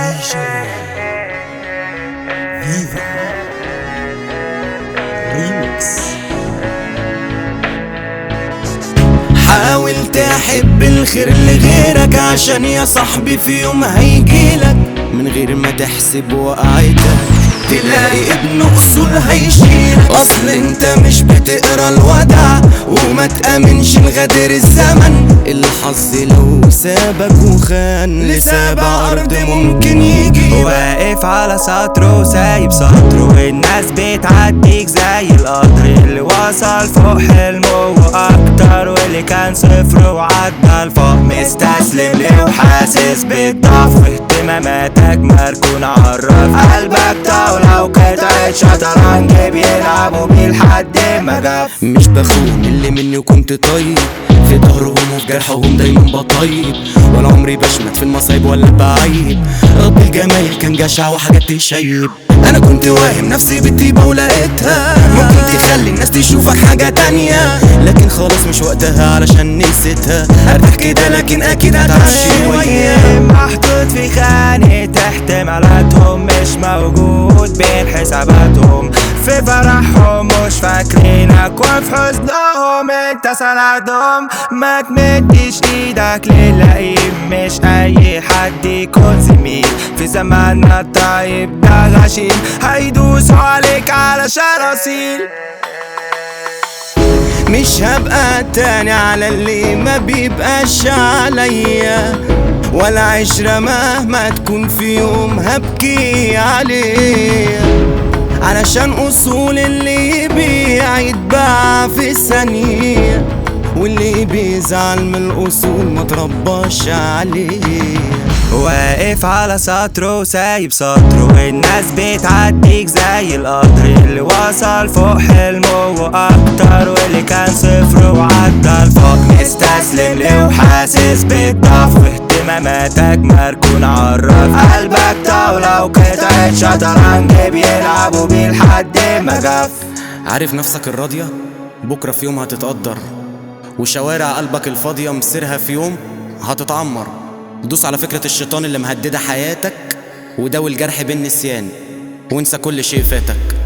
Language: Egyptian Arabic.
فيفا ريمكس حاول تحب الخير لغيرك عشان يا صاحبي في يوم هيجيلك من غير ما تحسب وقعتك تلاقي ابن اصول هيشيلك اصل انت مش بتقرا الودع وما تامنش لغدر الزمن الحظ لو سابك وخان لسابع ارض ممكن يجي واقف على سطره وسايب سطره والناس بتعديك زي القطر اللي وصل فوق حلمه واكتر واللي كان صفر وعدى الفوق مستسلم ليه وحاسس بالضعف واهتماماتك مركون عرف قلبك طاولة وقطعة شطرنج بيلعبوا بيه لحد ما جف مش بخون اللي مني وكنت طيب في ظهرهم وفي جرحهم دايما بطيب ولا عمري بشمت في المصايب ولا بعيب رب الجمايل كان جشع وحاجات تشيب انا كنت واهم نفسي بالطيبة ولقيتها ممكن تخلي الناس تشوفك حاجة تانية لكن خلاص مش وقتها علشان نسيتها هرتاح كده لكن اكيد هتعب شوية محطوط في خانة احتمالاتهم مش موجود بين حساباتهم في فرحهم مش فاكرينك وفي حزنهم انت سندهم ما تمدش ايدك للئيم مش اي حد يكون زميل في زماننا الطيب ده غشيم هيدوسوا عليك علشان اصيل مش هبقى تاني على اللي ما بيبقاش عليا ولا عشرة مهما تكون في يوم هبكي عليه علشان أصول اللي يبيع يتباع في ثانية واللي بيزعل من الأصول ما ترباش عليه واقف على سطره وسايب سطره والناس بتعديك زي القطر اللي وصل فوق حلمه واكتر واللي كان صفر وعدى الفوق مستسلم ليه وحاسس بالضعف واهتماماتك مركون عرف قلبك طاولة وقطعة شطرنج بيلعبوا بيه لحد ما جف عارف نفسك الراضية بكرة في يوم هتتقدر وشوارع قلبك الفاضية مصيرها في يوم هتتعمر دوس على فكرة الشيطان اللي مهددة حياتك وداوي الجرح بالنسيان وانسى كل شيء فاتك